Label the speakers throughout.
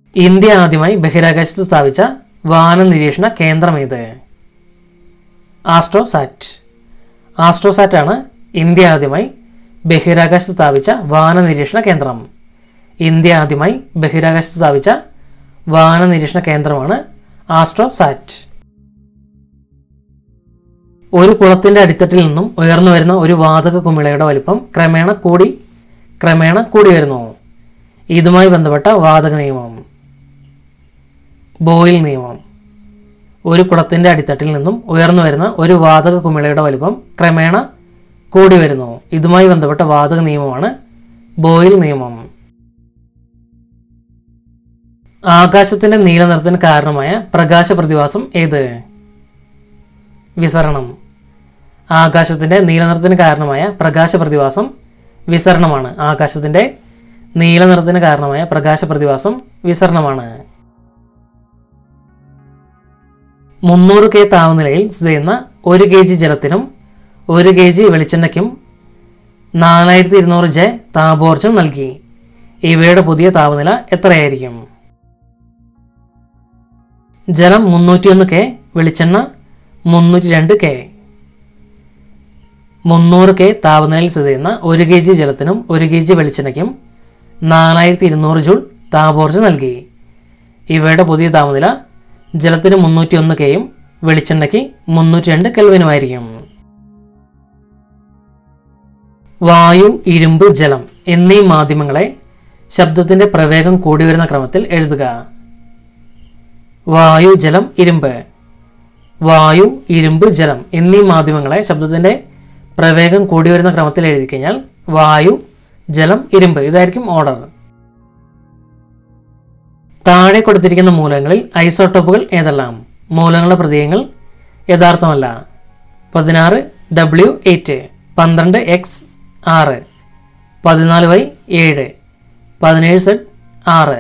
Speaker 1: India ആദ്യമായി ബഹിരാകാശത്ത് സ്ഥാപിച്ച വാന നിരീക്ഷണ കേന്ദ്രം ഏത് ആസ്ട്രോസാറ്റ് ആസ്ട്രോസാറ്റ് ആണ് ഇന്ത്യ ആദ്യമായി ബഹിരാകാശത്ത് സ്ഥാപിച്ച വാന നിരീക്ഷണ കേന്ദ്രം ഇന്ത്യ ആദ്യമായി ബഹിരാകാശത്ത് സ്ഥാപിച്ച വാന നിരീക്ഷണ കേന്ദ്രമാണ് ആസ്ട്രോസാറ്റ് ഒരു കുളത്തിന്റെ അടിത്തട്ടിൽ നിന്നും ഉയർന്നു വരുന്ന ഒരു വാതക കുമിളയുടെ വലിപ്പം ക്രമേണ കൂടി ക്രമേണ കൂടി വരുന്നു ഇതുമായി ബന്ധപ്പെട്ട വാതക നിയമം ബോയിൽ നിയമം ഒരു കുളത്തിന്റെ അടിത്തട്ടിൽ നിന്നും ഉയർന്നു വരുന്ന ഒരു വാതക കുമിളയുടെ വലിപ്പം ക്രമേണ കൂടി വരുന്നു ഇതുമായി ബന്ധപ്പെട്ട വാതക നിയമമാണ് ബോയിൽ നിയമം ആകാശത്തിന്റെ നീല നിറത്തിന് കാരണമായ പ്രകാശ പ്രതിഭാസം ഏത് വിസരണം ആകാശത്തിന്റെ നീല നിറത്തിന് കാരണമായ പ്രകാശ പ്രതിഭാസം വിസരണമാണ് ആകാശത്തിന്റെ നീല നിറത്തിന് കാരണമായ പ്രകാശ പ്രതിഭാസം വിസരണമാണ് മുന്നൂറ് കെ താപനിലയിൽ സ്ഥിതി ചെയ്യുന്ന ഒരു കെ ജി ജലത്തിനും ഒരു കെ ജി വെളിച്ചെണ്ണയ്ക്കും നാലായിരത്തി ഇരുന്നൂറ് ജെ താപോർജ്ജം നൽകി ഇവയുടെ പുതിയ താപനില എത്രയായിരിക്കും ജലം മുന്നൂറ്റിയൊന്ന് കെ വെളിച്ചെണ്ണ മുന്നൂറ്റി രണ്ട് കെ മുന്നൂറ് കെ താപനിലയിൽ സ്ഥിതി ചെയ്യുന്ന ഒരു കെ ജി ജലത്തിനും ഒരു കെ ജി വെളിച്ചെണ്ണയ്ക്കും നാലായിരത്തി ഇരുന്നൂറ് ജൂൾ താപോർജ്ജം നൽകി ഇവയുടെ പുതിയ താപനില ജലത്തിന് മുന്നൂറ്റി ഒന്ന് കെയും വെളിച്ചെണ്ണയ്ക്ക് മുന്നൂറ്റി രണ്ട് കെൽവിനുമായിരിക്കും വായു ഇരുമ്പ് ജലം എന്നീ മാധ്യമങ്ങളെ ശബ്ദത്തിന്റെ പ്രവേഗം കൂടി വരുന്ന ക്രമത്തിൽ എഴുതുക വായു ജലം ഇരുമ്പ് വായു ഇരുമ്പ് ജലം എന്നീ മാധ്യമങ്ങളെ ശബ്ദത്തിന്റെ പ്രവേഗം കൂടി വരുന്ന ക്രമത്തിൽ എഴുതി കഴിഞ്ഞാൽ വായു ജലം ഇരുമ്പ് ഇതായിരിക്കും ഓർഡർ താഴെ കൊടുത്തിരിക്കുന്ന മൂലകങ്ങളിൽ ഐസോട്ടോപ്പുകൾ ഏതെല്ലാം മൂലകങ്ങളുടെ പ്രതീകങ്ങൾ യഥാർത്ഥമല്ല പതിനാറ് ഡബ്ല്യു എയ്റ്റ് പന്ത്രണ്ട് എക്സ് ആറ് പതിനാല് വൈ ഏഴ് പതിനേഴ് സെഡ് ആറ്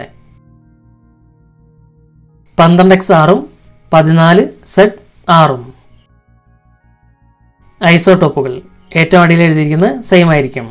Speaker 1: പന്ത്രണ്ട് എക്സ് ആറും പതിനാല് സെഡ് ആറും ഐസോട്ടോപ്പുകൾ ഏറ്റവും അടിയിൽ എഴുതിയിരിക്കുന്നത് സെയിം ആയിരിക്കും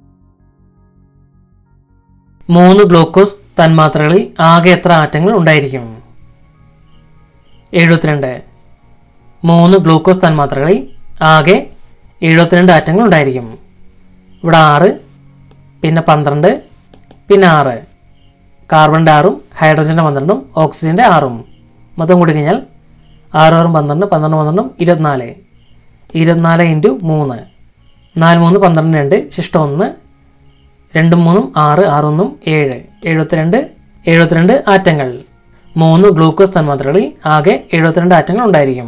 Speaker 1: മൂന്ന് ഗ്ലൂക്കോസ് തന്മാത്രകളിൽ ആകെ എത്ര ആറ്റങ്ങൾ ഉണ്ടായിരിക്കും എഴുപത്തിരണ്ട് മൂന്ന് ഗ്ലൂക്കോസ് തന്മാത്രകളിൽ ആകെ എഴുപത്തിരണ്ട് ആറ്റങ്ങൾ ഉണ്ടായിരിക്കും ഇവിടെ ആറ് പിന്നെ പന്ത്രണ്ട് പിന്നെ ആറ് കാർബണിൻ്റെ ആറും ഹൈഡ്രജൻ്റെ പന്ത്രണ്ടും ഓക്സിജൻ്റെ ആറും മൊത്തം കൂടി കഴിഞ്ഞാൽ ആറ് ആറും പന്ത്രണ്ട് പന്ത്രണ്ട് പന്ത്രണ്ടും ഇരുപത്തിനാല് ഇരുപത്തിനാല് ഇൻറ്റു മൂന്ന് നാല് മൂന്ന് പന്ത്രണ്ട് രണ്ട് ശിഷ്ടം ഒന്ന് രണ്ടും മൂന്നും ആറ് ആറൊന്നും ഏഴ് എഴുപത്തിരണ്ട് എഴുപത്തിരണ്ട് ആറ്റങ്ങൾ മൂന്ന് ഗ്ലൂക്കോസ് തന്മാത്രകളിൽ ആകെ എഴുപത്തിരണ്ട് ആറ്റങ്ങൾ ഉണ്ടായിരിക്കും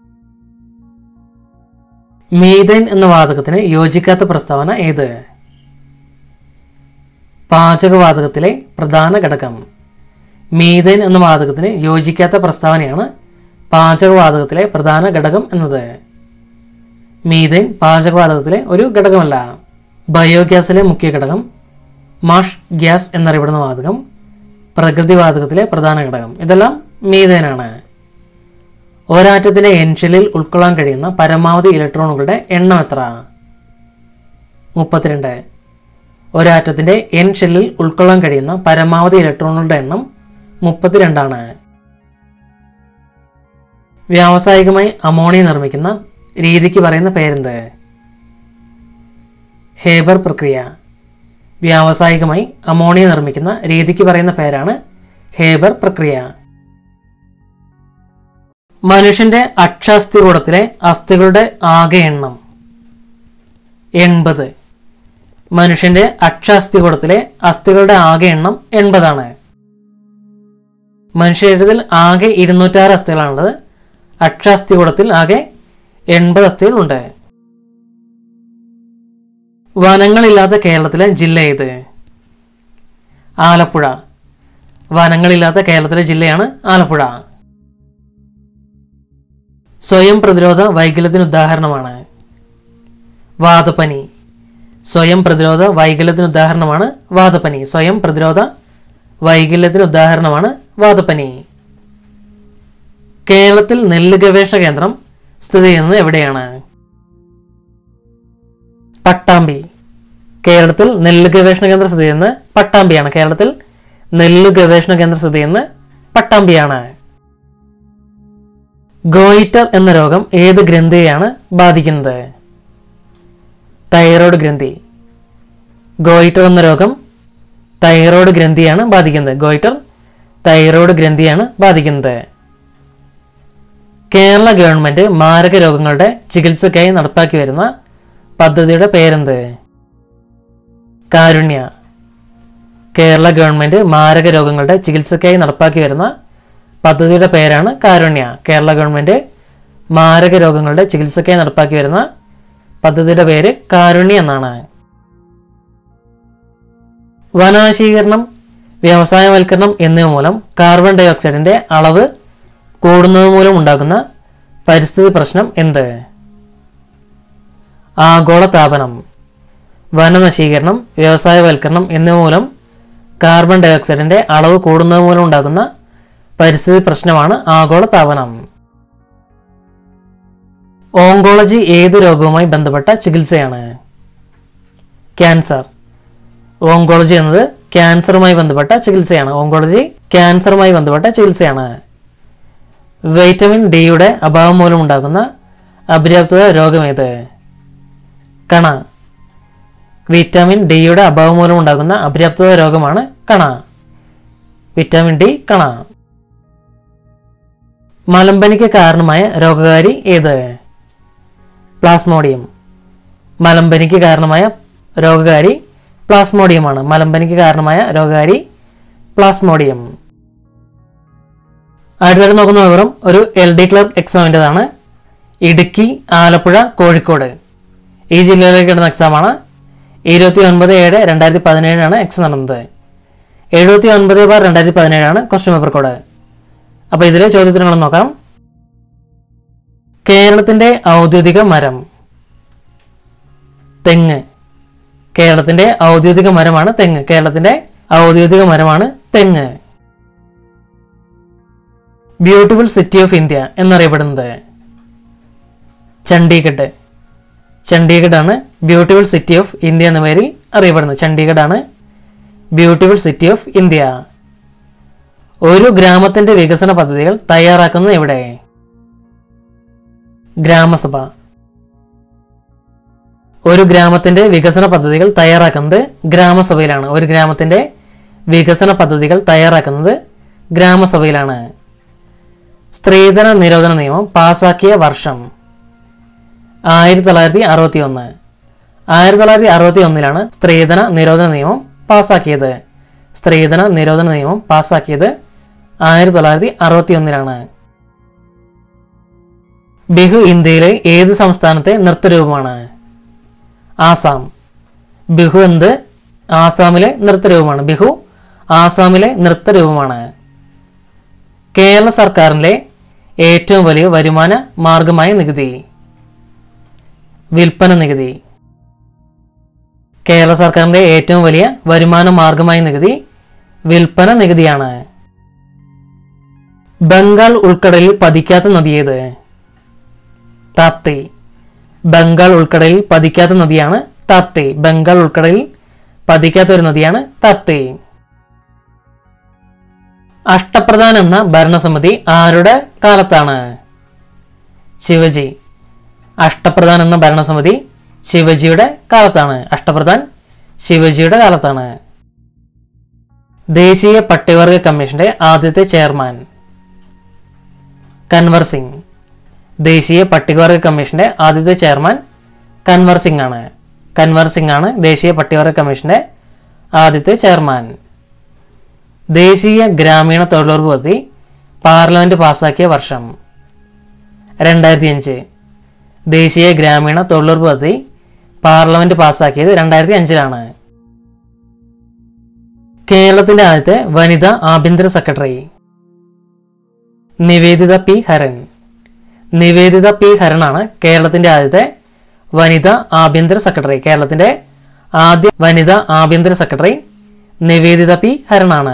Speaker 1: മീഥേൻ എന്ന വാതകത്തിന് യോജിക്കാത്ത പ്രസ്താവന ഏത് പാചകവാതകത്തിലെ പ്രധാന ഘടകം മീഥേൻ എന്ന വാതകത്തിന് യോജിക്കാത്ത പ്രസ്താവനയാണ് പാചകവാതകത്തിലെ പ്രധാന ഘടകം എന്നത് മീഥേൻ പാചകവാതകത്തിലെ ഒരു ഘടകമല്ല ബയോഗ്യാസിലെ മുഖ്യ ഘടകം മാഷ് ഗ്യാസ് എന്നറിയപ്പെടുന്ന വാതകം പ്രകൃതിവാതകത്തിലെ പ്രധാന ഘടകം ഇതെല്ലാം മീഥേനാണ് ഒരാറ്റത്തിലെ എൻഷലിൽ ഉൾക്കൊള്ളാൻ കഴിയുന്ന പരമാവധി ഇലക്ട്രോണുകളുടെ എണ്ണം എത്ര മുപ്പത്തിരണ്ട് ഒരാറ്റത്തിൻ്റെ എൻ ഷെല്ലിൽ ഉൾക്കൊള്ളാൻ കഴിയുന്ന പരമാവധി ഇലക്ട്രോണുകളുടെ എണ്ണം മുപ്പത്തിരണ്ടാണ് വ്യാവസായികമായി അമോണിയ നിർമ്മിക്കുന്ന രീതിക്ക് പറയുന്ന പേരെന്ത് ഹേബർ പ്രക്രിയ വ്യാവസായികമായി അമോണിയ നിർമ്മിക്കുന്ന രീതിക്ക് പറയുന്ന പേരാണ് ഹേബർ പ്രക്രിയ മനുഷ്യന്റെ അക്ഷാസ്ഥികൂടത്തിലെ അസ്ഥികളുടെ ആകെ എണ്ണം എൺപത് മനുഷ്യന്റെ അക്ഷാസ്ഥികൂടത്തിലെ അസ്ഥികളുടെ ആകെ എണ്ണം എൺപതാണ് മനുഷ്യശരീരത്തിൽ ആകെ ഇരുന്നൂറ്റാറ് അസ്ഥികളാണുള്ളത് അക്ഷാസ്ഥികൂടത്തിൽ ആകെ എൺപത് അസ്ഥികളുണ്ട് വനങ്ങളില്ലാത്ത കേരളത്തിലെ ജില്ല ഏത് ആലപ്പുഴ വനങ്ങളില്ലാത്ത കേരളത്തിലെ ജില്ലയാണ് ആലപ്പുഴ സ്വയം പ്രതിരോധ വൈകല്യത്തിന് ഉദാഹരണമാണ് വാതപ്പനി സ്വയം പ്രതിരോധ വൈകല്യത്തിന് ഉദാഹരണമാണ് വാതപ്പനി സ്വയം പ്രതിരോധ വൈകല്യത്തിന് ഉദാഹരണമാണ് വാതപ്പനി കേരളത്തിൽ നെല്ല് ഗവേഷണ കേന്ദ്രം സ്ഥിതി ചെയ്യുന്നത് എവിടെയാണ് പട്ടാമ്പി കേരളത്തിൽ നെല്ല് ഗവേഷണ കേന്ദ്രം സ്ഥിതി ചെയ്യുന്നത് പട്ടാമ്പിയാണ് കേരളത്തിൽ നെല്ല് ഗവേഷണ കേന്ദ്രം സ്ഥിതി ചെയ്യുന്നത് പട്ടാമ്പിയാണ് ഗോയിറ്റർ എന്ന രോഗം ഏത് ഗ്രന്ഥിയെയാണ് ബാധിക്കുന്നത് തൈറോയ്ഡ് ഗ്രന്ഥി ഗോയിറ്റർ എന്ന രോഗം തൈറോയ്ഡ് ഗ്രന്ഥിയാണ് ബാധിക്കുന്നത് ഗോയിറ്റർ തൈറോയ്ഡ് ഗ്രന്ഥിയാണ് ബാധിക്കുന്നത് കേരള ഗവൺമെന്റ് മാരക രോഗങ്ങളുടെ ചികിത്സയ്ക്കായി നടപ്പാക്കി വരുന്ന പദ്ധതിയുടെ പേരെന്ത് കാരുണ്യ കേരള ഗവൺമെന്റ് മാരക രോഗങ്ങളുടെ ചികിത്സയ്ക്കായി നടപ്പാക്കി വരുന്ന പദ്ധതിയുടെ പേരാണ് കാരുണ്യ കേരള ഗവൺമെന്റ് മാരക രോഗങ്ങളുടെ ചികിത്സയ്ക്കായി നടപ്പാക്കി വരുന്ന പദ്ധതിയുടെ പേര് കാരുണ്യ എന്നാണ് വനാശീകരണം വ്യവസായവൽക്കരണം എന്നിവ മൂലം കാർബൺ ഡൈ ഓക്സൈഡിന്റെ അളവ് കൂടുന്നത് മൂലം ഉണ്ടാകുന്ന പരിസ്ഥിതി പ്രശ്നം എന്ത് ആഗോള താപനം വനനശീകരണം വ്യവസായവൽക്കരണം എന്നിവ മൂലം കാർബൺ ഡൈ ഓക്സൈഡിന്റെ അളവ് കൂടുന്നത് മൂലം ഉണ്ടാകുന്ന പരിസ്ഥിതി പ്രശ്നമാണ് ആഗോള താപനം ഓങ്കോളജി ഏത് രോഗവുമായി ബന്ധപ്പെട്ട ചികിത്സയാണ് ക്യാൻസർ ഓങ്കോളജി എന്നത് ക്യാൻസറുമായി ബന്ധപ്പെട്ട ചികിത്സയാണ് ഓങ്കോളജി ക്യാൻസറുമായി ബന്ധപ്പെട്ട ചികിത്സയാണ് വൈറ്റമിൻ ഡിയുടെ അഭാവം മൂലം ഉണ്ടാകുന്ന അപര്യാപ്തത രോഗമേത് കണ വിറ്റാമിൻ ഡിയുടെ അഭാവം മൂലം ഉണ്ടാകുന്ന അപര്യാപ്തത രോഗമാണ് കണ വിറ്റാമിൻ ഡി കണ മലമ്പനിക്ക് കാരണമായ രോഗകാരി ഏത് പ്ലാസ്മോഡിയം മലമ്പനിക്ക് കാരണമായ രോഗകാരി പ്ലാസ്മോഡിയമാണ് മലമ്പനിക്ക് കാരണമായ രോഗകാരി പ്ലാസ്മോഡിയം അടുത്തായിട്ട് നോക്കുന്ന വിവരം ഒരു എൽ ഡി ക്ലർക്ക് എക്സാമിൻ്റെതാണ് ഇടുക്കി ആലപ്പുഴ കോഴിക്കോട് ഈ ജില്ലയിലേക്ക് ഇടുന്ന എക്സാമാണ് ഇരുപത്തി ഒൻപത് ഏഴ് രണ്ടായിരത്തി പതിനേഴിനാണ് എക്സാം നടന്നത് എഴുപത്തി ഒൻപത് ബാർ രണ്ടായിരത്തി പതിനേഴാണ് ക്വസ്റ്റ്യൻ പേപ്പർ കോഡ് അപ്പോൾ ഇതിലെ ചോദ്യത്തിനുകൾ നോക്കാം കേരളത്തിന്റെ ഔദ്യോഗിക മരം തെങ്ങ് കേരളത്തിന്റെ ഔദ്യോഗിക മരമാണ് തെങ്ങ് കേരളത്തിന്റെ ഔദ്യോഗിക മരമാണ് തെങ്ങ് ബ്യൂട്ടിഫുൾ സിറ്റി ഓഫ് ഇന്ത്യ എന്നറിയപ്പെടുന്നത് ചണ്ഡീഗഡ് ചണ്ഡീഗഡ് ആണ് ബ്യൂട്ടിഫുൾ സിറ്റി ഓഫ് ഇന്ത്യ എന്ന പേരിൽ അറിയപ്പെടുന്നത് ചണ്ഡീഗഡ് ആണ് ബ്യൂട്ടിഫുൾ സിറ്റി ഓഫ് ഇന്ത്യ ഒരു ഗ്രാമത്തിന്റെ വികസന പദ്ധതികൾ തയ്യാറാക്കുന്നത് എവിടെ ഗ്രാമസഭ ഒരു ഗ്രാമത്തിന്റെ വികസന പദ്ധതികൾ തയ്യാറാക്കുന്നത് ഗ്രാമസഭയിലാണ് ഒരു ഗ്രാമത്തിന്റെ വികസന പദ്ധതികൾ തയ്യാറാക്കുന്നത് ഗ്രാമസഭയിലാണ് സ്ത്രീധന നിരോധന നിയമം പാസാക്കിയ വർഷം ആയിരത്തി തൊള്ളായിരത്തി അറുപത്തി ഒന്ന് ആയിരത്തി തൊള്ളായിരത്തി അറുപത്തി ഒന്നിലാണ് സ്ത്രീധന നിരോധന നിയമം പാസാക്കിയത് സ്ത്രീധന നിരോധന നിയമം പാസാക്കിയത് ആയിരത്തി തൊള്ളായിരത്തി അറുപത്തി ഒന്നിലാണ് ബിഹു ഇന്ത്യയിലെ ഏത് സംസ്ഥാനത്തെ നൃത്തരൂപമാണ് ആസാം ബിഹു എന്ത് ആസാമിലെ നൃത്തരൂപമാണ് ബിഹു ആസാമിലെ നൃത്തരൂപമാണ് കേരള സർക്കാരിൻ്റെ ഏറ്റവും വലിയ വരുമാന മാർഗമായ നികുതി വിൽപ്പന നികുതി കേരള സർക്കാരിൻ്റെ ഏറ്റവും വലിയ വരുമാന മാർഗമായ നികുതി വിൽപ്പന നികുതിയാണ് ബംഗാൾ ഉൾക്കടലിൽ പതിക്കാത്ത നദി ഏത് താപ്തി ബംഗാൾ ഉൾക്കടലിൽ പതിക്കാത്ത നദിയാണ് താപ്തി ബംഗാൾ ഉൾക്കടലിൽ പതിക്കാത്ത ഒരു നദിയാണ് താപ്തി അഷ്ടപ്രധാൻ എന്ന ഭരണസമിതി ആരുടെ കാലത്താണ് ശിവജി അഷ്ടപ്രധാൻ എന്ന ഭരണസമിതി ശിവജിയുടെ കാലത്താണ് അഷ്ടപ്രധാൻ ശിവജിയുടെ കാലത്താണ് ദേശീയ പട്ടികവർഗ കമ്മീഷന്റെ ആദ്യത്തെ ചെയർമാൻ കൻവർ സിംഗ് ദേശീയ പട്ടികവർഗ കമ്മീഷന്റെ ആദ്യത്തെ ചെയർമാൻ കൻവർ സിംഗ് ആണ് കൻവർ സിംഗ് ആണ് ദേശീയ പട്ടികവർഗ കമ്മീഷന്റെ ആദ്യത്തെ ചെയർമാൻ ദേശീയ ഗ്രാമീണ തൊഴിലുറപ്പ് പദ്ധതി പാർലമെന്റ് പാസാക്കിയ വർഷം രണ്ടായിരത്തി അഞ്ച് ദേശീയ ഗ്രാമീണ തൊഴിലുറപ്പ് പദ്ധതി പാർലമെന്റ് പാസാക്കിയത് രണ്ടായിരത്തി അഞ്ചിലാണ് കേരളത്തിന്റെ ആദ്യത്തെ വനിതാ ആഭ്യന്തര secretary Nivedita P Haran Nivedita P ഹരനാണ് കേരളത്തിന്റെ ആദ്യത്തെ വനിതാ ആഭ്യന്തര സെക്രട്ടറി കേരളത്തിന്റെ ആദ്യ വനിതാ ആഭ്യന്തര സെക്രട്ടറി നിവേദിത പി ഹരനാണ്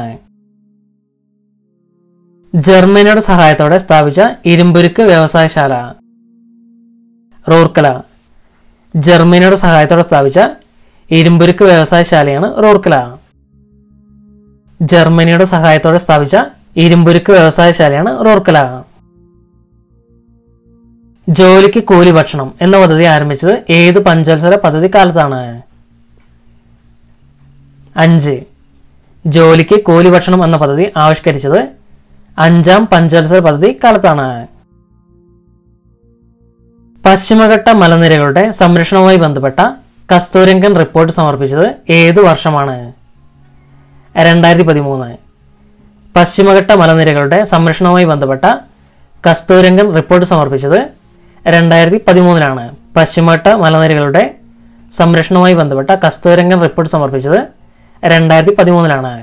Speaker 1: ജർമ്മനിയുടെ സഹായത്തോടെ സ്ഥാപിച്ച ഇരുമ്പുരുക്ക് വ്യവസായശാല റൂർക്കല ജർമ്മനിയുടെ സഹായത്തോടെ സ്ഥാപിച്ച ഇരുമ്പുരുക്ക് വ്യവസായശാലയാണ് റൂർക്കല ജർമ്മനിയുടെ സഹായത്തോടെ സ്ഥാപിച്ച ഇരുമ്പുരുക്ക് വ്യവസായശാലയാണ് റൂർക്കല ജോലിക്ക് കൂലി ഭക്ഷണം എന്ന പദ്ധതി ആരംഭിച്ചത് ഏത് പഞ്ചവത്സര പദ്ധതി കാലത്താണ് അഞ്ച് ജോലിക്ക് കൂലി ഭക്ഷണം എന്ന പദ്ധതി ആവിഷ്കരിച്ചത് അഞ്ചാം പഞ്ചവത്സര പദ്ധതി കാലത്താണ് പശ്ചിമഘട്ട മലനിരകളുടെ സംരക്ഷണവുമായി ബന്ധപ്പെട്ട കസ്തൂരംഗൻ റിപ്പോർട്ട് സമർപ്പിച്ചത് ഏത് വർഷമാണ് രണ്ടായിരത്തി പതിമൂന്ന് പശ്ചിമഘട്ട മലനിരകളുടെ സംരക്ഷണവുമായി ബന്ധപ്പെട്ട കസ്തൂരംഗൻ റിപ്പോർട്ട് സമർപ്പിച്ചത് രണ്ടായിരത്തി പതിമൂന്നിലാണ് പശ്ചിമഘട്ട മലനിരകളുടെ സംരക്ഷണവുമായി ബന്ധപ്പെട്ട കസ്തൂരംഗൻ റിപ്പോർട്ട് സമർപ്പിച്ചത് രണ്ടായിരത്തി പതിമൂന്നിലാണ്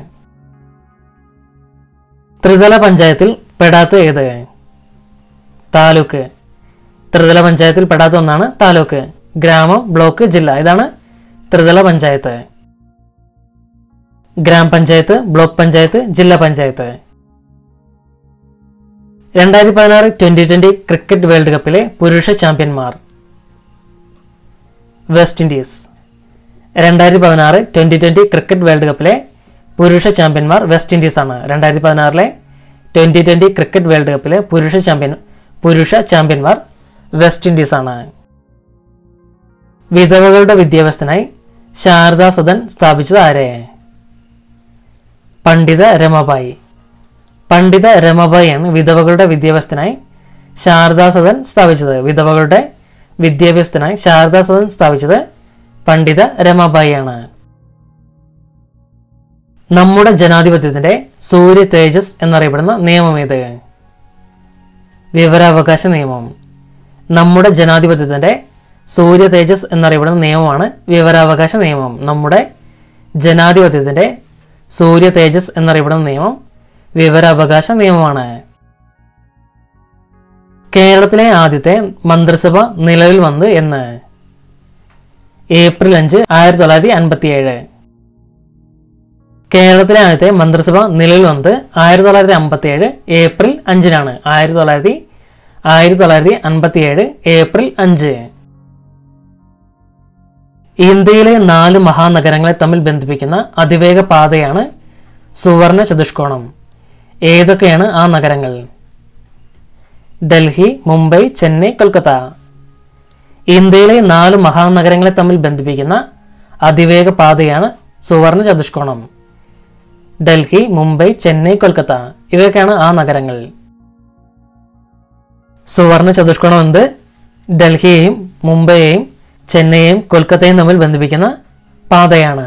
Speaker 1: ത്രിതല പഞ്ചായത്തിൽ പെടാത്ത ഏത് താലൂക്ക് ത്രിതല പഞ്ചായത്തിൽ പെടാത്ത ഒന്നാണ് താലൂക്ക് ഗ്രാമം ബ്ലോക്ക് ജില്ല ഇതാണ് ത്രിതല പഞ്ചായത്ത് ഗ്രാമപഞ്ചായത്ത് ബ്ലോക്ക് പഞ്ചായത്ത് ജില്ലാ പഞ്ചായത്ത് രണ്ടായിരത്തി പതിനാറ് ട്വന്റി ട്വന്റി ക്രിക്കറ്റ് വേൾഡ് കപ്പിലെ പുരുഷ ചാമ്പ്യന്മാർ വെസ്റ്റ് ഇൻഡീസ് രണ്ടായിരത്തി പതിനാറ് ട്വന്റി ട്വന്റി ക്രിക്കറ്റ് വേൾഡ് കപ്പിലെ പുരുഷ ചാമ്പ്യന്മാർ വെസ്റ്റ് ഇൻഡീസ് ആണ് രണ്ടായിരത്തി പതിനാറിലെ ട്വന്റി ട്വന്റി ക്രിക്കറ്റ് വേൾഡ് കപ്പിലെ പുരുഷ ചാമ്പ്യൻ പുരുഷ ചാമ്പ്യന്മാർ വെസ്റ്റ് ഇൻഡീസ് ആണ് വിധവകളുടെ വിദ്യാഭ്യാസത്തിനായി ശാരദാ സദൻ സ്ഥാപിച്ചത് ആരെ പണ്ഡിത രമബായി പണ്ഡിത രമബായിയാണ് വിധവകളുടെ വിദ്യാഭ്യാസത്തിനായി ശാരദാ സദൻ സ്ഥാപിച്ചത് വിധവകളുടെ വിദ്യാഭ്യാസത്തിനായി ശാരദാ സദൻ സ്ഥാപിച്ചത് പണ്ഡിത രമാബായിയാണ് നമ്മുടെ ജനാധിപത്യത്തിന്റെ സൂര്യ തേജസ് എന്നറിയപ്പെടുന്ന നിയമം ഏത് വിവരാവകാശ നിയമം നമ്മുടെ ജനാധിപത്യത്തിന്റെ സൂര്യ തേജസ് എന്നറിയപ്പെടുന്ന നിയമമാണ് വിവരാവകാശ നിയമം നമ്മുടെ ജനാധിപത്യത്തിന്റെ സൂര്യ തേജസ് എന്നറിയപ്പെടുന്ന നിയമം വിവരാവകാശ നിയമമാണ് കേരളത്തിലെ ആദ്യത്തെ മന്ത്രിസഭ നിലവിൽ വന്ന് എന്ന് ഏപ്രിൽ അഞ്ച് ആയിരത്തി തൊള്ളായിരത്തി അൻപത്തി ഏഴ് കേരളത്തിലെ ആദ്യത്തെ മന്ത്രിസഭ നിലവിൽ വന്നത് ആയിരത്തി തൊള്ളായിരത്തി അമ്പത്തി ഏഴ് ഏപ്രിൽ അഞ്ചിനാണ് ആയിരത്തി തൊള്ളായിരത്തി ആയിരത്തി തൊള്ളായിരത്തി അൻപത്തി ഏഴ് ഏപ്രിൽ അഞ്ച് ഇന്ത്യയിലെ നാല് മഹാനഗരങ്ങളെ തമ്മിൽ ബന്ധിപ്പിക്കുന്ന അതിവേഗ പാതയാണ് സുവർണ ചതുഷ്കോണം ഏതൊക്കെയാണ് ആ നഗരങ്ങൾ ഡൽഹി മുംബൈ ചെന്നൈ കൊൽക്കത്ത ഇന്ത്യയിലെ നാല് മഹാനഗരങ്ങളെ തമ്മിൽ ബന്ധിപ്പിക്കുന്ന അതിവേഗ പാതയാണ് സുവർണ ചതുഷ്കോണം ഡൽഹി മുംബൈ ചെന്നൈ കൊൽക്കത്ത ഇവയൊക്കെയാണ് ആ നഗരങ്ങൾ സുവർണ ചതുഷ്കോണം എന്ത് ഡൽഹിയെയും മുംബൈയെയും ചെന്നൈയെയും കൊൽക്കത്തയും തമ്മിൽ ബന്ധിപ്പിക്കുന്ന പാതയാണ്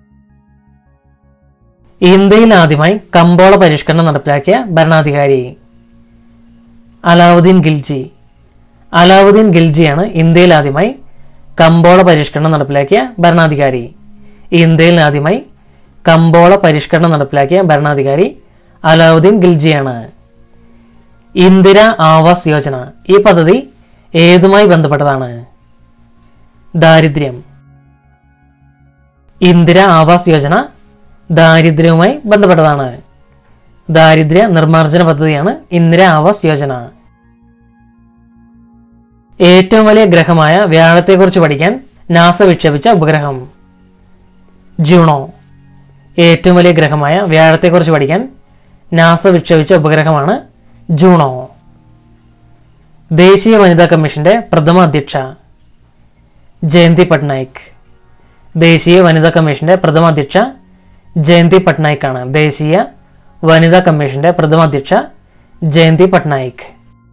Speaker 1: ഇന്ത്യയിൽ ആദ്യമായി കമ്പോള പരിഷ്കരണം നടപ്പിലാക്കിയ ഭരണാധികാരി അലാവുദ്ദീൻ ഗിൽജി അലാവുദ്ദീൻ ഗിൽജിയാണ് ഇന്ത്യയിൽ ആദ്യമായി കമ്പോള പരിഷ്കരണം നടപ്പിലാക്കിയ ഭരണാധികാരി ഇന്ത്യയിൽ ആദ്യമായി കമ്പോള പരിഷ്കരണം നടപ്പിലാക്കിയ ഭരണാധികാരി അലാവുദ്ദീൻ ഗിൽജിയാണ് ഇന്ദിര ആവാസ് യോജന ഈ പദ്ധതി ഏതുമായി ബന്ധപ്പെട്ടതാണ് ദാരിദ്ര്യം ഇന്ദിര ആവാസ് യോജന ദാരിദ്ര്യവുമായി ബന്ധപ്പെട്ടതാണ് ദാരിദ്ര്യ നിർമ്മാർജ്ജന പദ്ധതിയാണ് ഇന്ദിര ആവാസ് യോജന ഏറ്റവും വലിയ ഗ്രഹമായ വ്യാഴത്തെക്കുറിച്ച് പഠിക്കാൻ നാസ വിക്ഷേപിച്ച ഉപഗ്രഹം ജൂണോ ഏറ്റവും വലിയ ഗ്രഹമായ വ്യാഴത്തെക്കുറിച്ച് പഠിക്കാൻ നാസ വിക്ഷേപിച്ച ഉപഗ്രഹമാണ് ജൂണോ ദേശീയ വനിതാ കമ്മീഷന്റെ പ്രഥമ അധ്യക്ഷ ജയന്തി പട്നായിക് ദേശീയ വനിതാ കമ്മീഷന്റെ പ്രഥമ അധ്യക്ഷ ജയന്തി പട്നായിക് ആണ് ദേശീയ വനിതാ കമ്മീഷന്റെ പ്രഥമ അധ്യക്ഷ ജയന്തി പട്നായിക്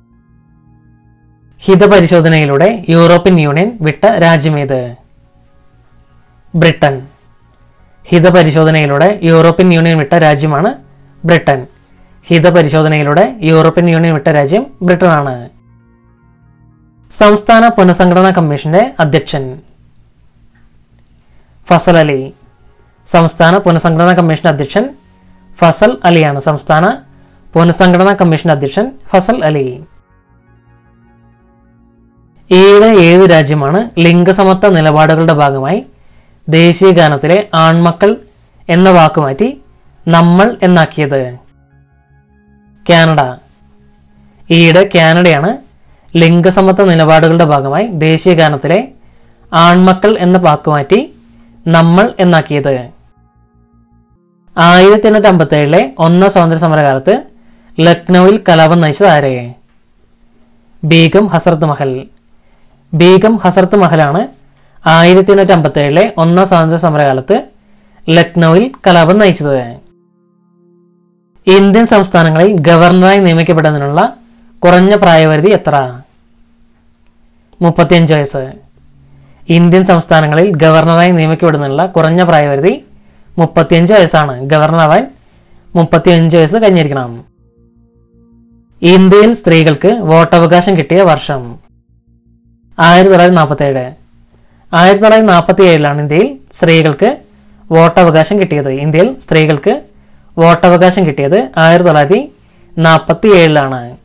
Speaker 1: ഹിതപരിശോധനയിലൂടെ യൂറോപ്യൻ യൂണിയൻ വിട്ട രാജ്യമേത് ബ്രിട്ടൻ ഹിതപരിശോധനയിലൂടെ യൂറോപ്യൻ യൂണിയൻ വിട്ട രാജ്യമാണ് ബ്രിട്ടൻ ഹിതപരിശോധനയിലൂടെ യൂറോപ്യൻ യൂണിയൻ വിട്ട രാജ്യം ബ്രിട്ടനാണ് സംസ്ഥാന പുനഃസംഘടനാ കമ്മീഷന്റെ അധ്യക്ഷൻ ഫസൽ അലി സംസ്ഥാന പുനഃസംഘടനാ കമ്മീഷന്റെ അധ്യക്ഷൻ ഫസൽ അലിയാണ് സംസ്ഥാന പുനഃസംഘടനാ കമ്മീഷന്റെ അധ്യക്ഷൻ ഫസൽ അലി ഈയിടെ ഏത് രാജ്യമാണ് ലിംഗസമത്വ നിലപാടുകളുടെ ഭാഗമായി ദേശീയ ഗാനത്തിലെ ആൺമക്കൾ എന്ന വാക്ക് മാറ്റി നമ്മൾ എന്നാക്കിയത് കാനഡ ഈയിടെ കാനഡയാണ് ലിംഗസമത്വ നിലപാടുകളുടെ ഭാഗമായി ദേശീയ ഗാനത്തിലെ ആൺമക്കൾ എന്ന വാക്ക് മാറ്റി നമ്മൾ എന്നാക്കിയത് ആയിരത്തി എണ്ണൂറ്റി അമ്പത്തി ഏഴിലെ ഒന്നാം സ്വാതന്ത്ര്യ സമരകാലത്ത് ലക്നൌവിൽ കലാപം നയിച്ചത് ആരെ ബീഗം ഹസരത്ത് മഹൽ ബീഗം ഹസരത്ത് മഹലാണ് ആയിരത്തി എണ്ണൂറ്റി അമ്പത്തി ഏഴിലെ ഒന്നാം സ്വാതന്ത്ര്യ സമരകാലത്ത് ലക്നൌവിൽ കലാപം നയിച്ചത് ഇന്ത്യൻ സംസ്ഥാനങ്ങളിൽ ഗവർണറായി നിയമിക്കപ്പെടുന്നതിനുള്ള കുറഞ്ഞ പ്രായപരിധി എത്ര മുപ്പത്തിയഞ്ച് വയസ്സ് ഇന്ത്യൻ സംസ്ഥാനങ്ങളിൽ ഗവർണറായി നിയമിക്കപ്പെടുന്നതിനുള്ള കുറഞ്ഞ പ്രായപരിധി മുപ്പത്തിയഞ്ച് വയസ്സാണ് ഗവർണറാവാൻ മുപ്പത്തിയഞ്ച് വയസ്സ് കഴിഞ്ഞിരിക്കണം ഇന്ത്യയിൽ സ്ത്രീകൾക്ക് വോട്ടവകാശം കിട്ടിയ വർഷം ആയിരത്തി തൊള്ളായിരത്തി നാൽപ്പത്തി ഏഴ് ആയിരത്തി തൊള്ളായിരത്തി നാൽപ്പത്തി ഏഴിലാണ് ഇന്ത്യയിൽ സ്ത്രീകൾക്ക് വോട്ടവകാശം കിട്ടിയത് ഇന്ത്യയിൽ സ്ത്രീകൾക്ക് വോട്ടവകാശം കിട്ടിയത് ആയിരത്തി തൊള്ളായിരത്തി നാൽപ്പത്തി ഏഴിലാണ്